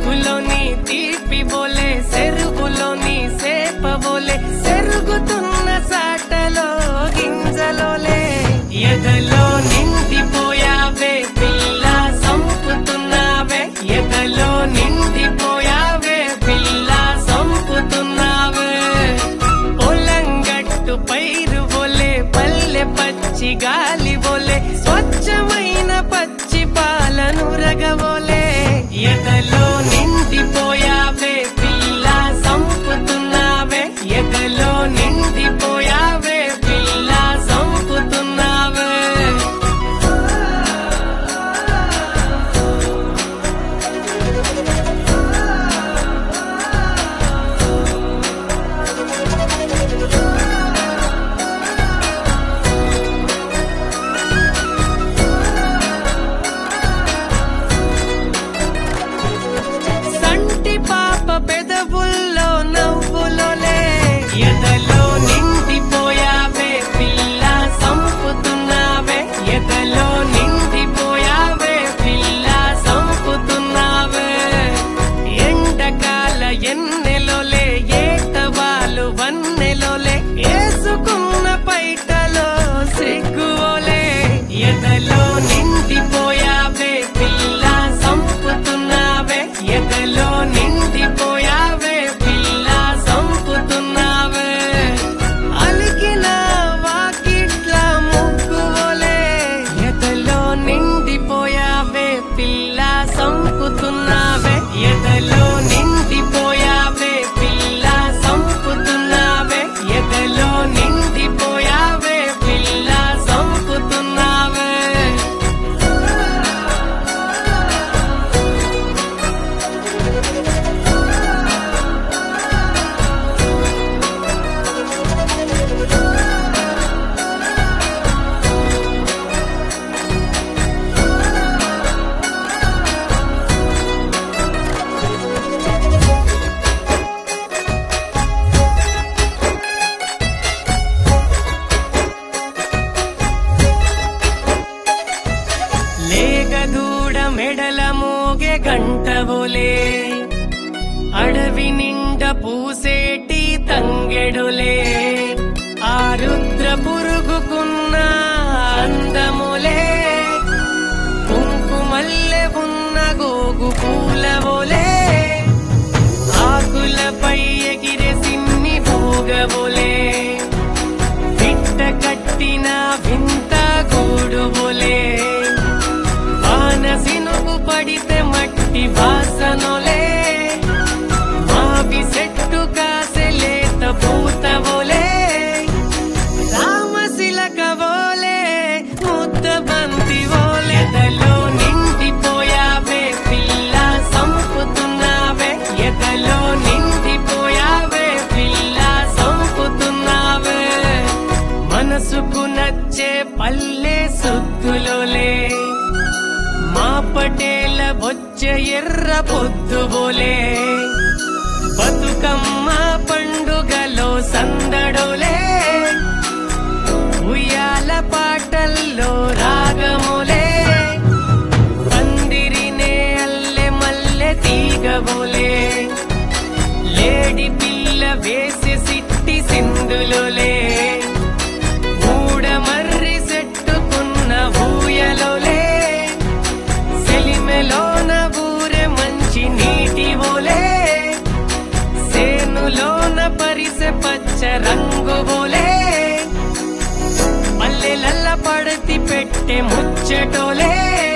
ఉప్పులోని తీపి బోలే సెరుగులోని సేప బోలే సెరుగుతున్న సాటలో గింజలోలే ఎదలో నిండిపోయావే పిల్ల సంపుతున్నావే ఎదలో నిండిపోయావే పిల్ల సంపుతున్నావే పొలంగట్టు పైరు బోలే పల్లె పచ్చి గాలి బోలే స్వచ్ఛమైన పచ్చి పాలను రగబోలే ఎదలో నిండిపోయావే పిల్ల సంపుతున్నావే ఎదలో నిండిపోయావే పిల్ల సంపుతున్నావే సంటి పాప పెదవుల్లో నవ్వులోలే ఎదలో నిండిపోయావే పిల్ల సంపుతున్నావే ఎదలో నిండిపోయావే పిల్ల సంపుతున్నావే ఎండకాల ఎన్నెలోలే ఏటవాలు వన్నెలోలే ఏసుకున్న పైటలో సిగ్గువోలే ఎదలో నిండిపోయావే పిల్ల సంపుతున్నావే ఎదలో నిండిపోయావే పిల్ల సంపుతున్నావే అలికిన వాకిట్ల ముగ్గువోలే ఎదలో నిండిపోయావే పిల్ల సంపుతున్నావే ఎదలో నిండిపోయావే పిల్ల సంపుతున్నావే ఎదలో నిండిపోయావే పిల్ల సంపుతున్నావే లేగదూడ మెడల మోగే గంటవులే అడవి నిండ పూసేటి తంగెడులే ఆ రుద్ర పురుగుకున్న అందములే కుంకుమల్లె ఉన్న గోగు పూలవోలే ఆకులపై ఎగిరే సిన్ని భోగబోలే పిట్ట కట్టిన వింత గూడుబోలే వాన సినుగు పడితే మట్టి వాసనలే మావి చెట్టు కాసే లేత పూతవోలే రామశిలక వోలే ముద్ద బంతి వోలే ఎదలో నిండిపోయావే పిల్ల సంపుతున్నావే ఎదలో నిండిపోయావే పిల్ల సంపుతున్నావే మనసుకు నచ్చే పల్లె సుద్దులోలే మా పటేల బొచ్చే ఎర్ర పొద్దుబోలే బతుకమ్మ పండుగలో సందడులే ఉయ్యాల పాటల్లో రాగములే పందిరినే అల్లె మల్లె తీగబోలే లేడి పిల్ల వేసి సిట్టి సింధులోలే ఊడమర్రి సెట్టుకున్న ఊయలోలే సెలిమెలోన ఊరె మంచి నీటి ఓలే సేనులోన పరిసె పచ్చ రంగు బోలే పల్లెలల్ల పడతి పెట్టె ముచ్చటోలే